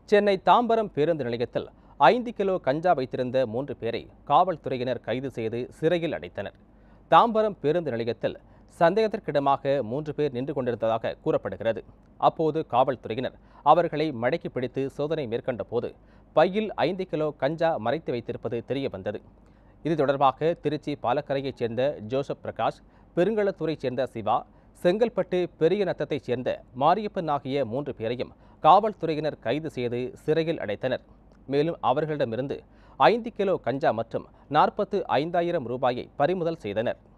சென்னை தாம்பரம் பேருந்து நிலையத்தில் ஐந்து கிலோ கஞ்சா வைத்திருந்த மூன்று பேரை காவல்துறையினர் கைது செய்து சிறையில் அடைத்தனர் தாம்பரம் பேருந்து நிலையத்தில் சந்தேகத்திற்கிடமாக மூன்று பேர் நின்று கொண்டிருந்ததாக கூறப்படுகிறது அப்போது காவல்துறையினர் அவர்களை மடக்கி பிடித்து சோதனை மேற்கொண்ட போது பையில் ஐந்து கிலோ கஞ்சா மறைத்து வைத்திருப்பது தெரிய வந்தது இது தொடர்பாக திருச்சி பாலக்கரையைச் சேர்ந்த ஜோசப் பிரகாஷ் பெருங்களத்தூரைச் சேர்ந்த சிவா செங்கல்பட்டு பெரிய நத்தத்தைச் சேர்ந்த மாரியப்பன் ஆகிய மூன்று பேரையும் காவல்துறையினர் கைது செய்து சிறையில் அடைத்தனர் மேலும் அவர்களிடமிருந்து ஐந்து கிலோ கஞ்சா மற்றும் நாற்பத்து ஐந்தாயிரம் ரூபாயை பறிமுதல் செய்தனர்